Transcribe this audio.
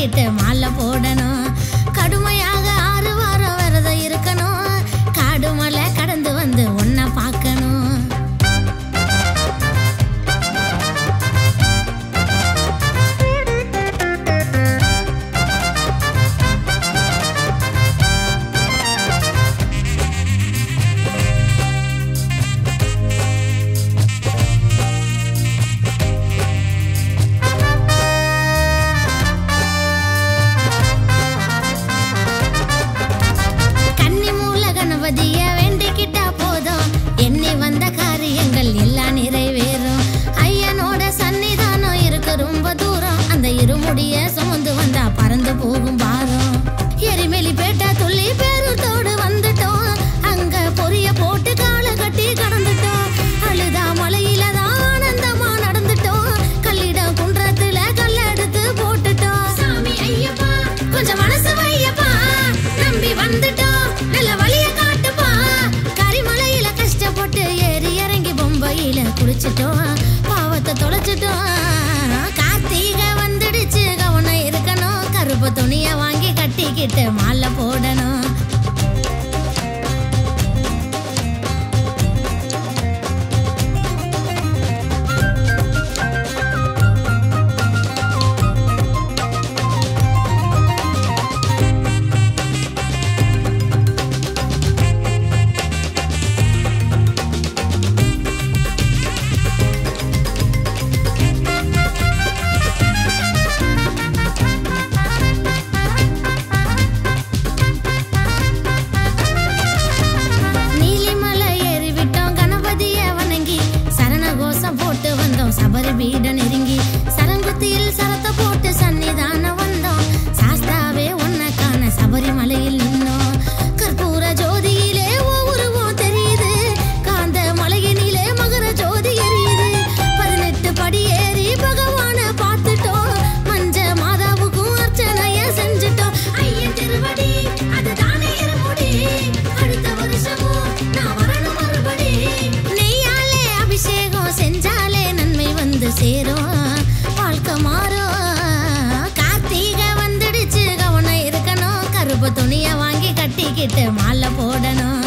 கட்டிக்கிட்டு மாலை போடணும் கடுமையாக ஆறு வாரம் விரதம் இருக்கணும் காடு மலை கடந்து வந்து உன்னை பார்க்கணும் கன்னி மூல கணபதிய வேண்டிக்கிட்டா போதும் எண்ணி வந்த காரியங்கள் எல்லாம் நிறைவேறும் ஐயனோட சன்னிதானம் இருக்கு ரொம்ப தூரம் அந்த இருமுடிய சுமந்து வந்தா பறந்து போகும் பாரம் எரிமெலி பேட்டா துள்ளி பேருத்தோடு வந்துட்டோம் அங்க பொரிய போட்டு காலை கட்டி கடந்துட்டோம் அழுதா மலையில தான் ஆனந்தமா நடந்துட்டோம் கல்லிடம் குன்றத்துல கல்லெடுத்து போட்டுட்டோம் சாமி ஐயப்பா கொஞ்சம் மனசு வையப்பா நம்பி வந்துட்டோம் நல்ல வழிய காட்டுப்பா கரிமலையில கஷ்டப்பட்டு ஏறி இறங்கி பொம்பையில குளிச்சிட்டோம் பாவத்தை தொலைச்சிட்டோம் கார்த்திகை வந்துடுச்சு கவனம் இருக்கணும் கருப்பு துணிய வாங்கி கட்டிக்கிட்டு மாலை போடணும் நீலிமலை ஏறி விட்டோம் கணபதிய வணங்கி சரண கோஷம் போட்டு வந்தோம் சபரி பீட நெருங்கி சரங்குத்தியில் சரத்தை போட்டு சன்னிதானம் வந்தோம் சாஸ்தாவே உன்னை காண சபரிமலையில் நின்னோம் கற்பூர ஜோதியிலே உருவம் தெரியுது காந்த மலையினிலே மகர ஜோதி எரியுது பதினெட்டு படி ஏறி பகவான பார்த்துட்டோம் மஞ்ச மாதாவுக்கும் அர்ச்சனைய செஞ்சுட்டோம் ஐயன் திருவடி அதுதானே இருமுடி அடுத்த வருஷமும் நான் வரணும் மறுபடி நெய்யாலே அபிஷேகம் செஞ்சாலே நன்மை வந்து சேரும் வாழ்க்கை மாறும் கார்த்திகை வந்துடுச்சு கவனம் இருக்கணும் கருப்பு துணிய வாங்கி கட்டிக்கிட்டு மாலை போடணும்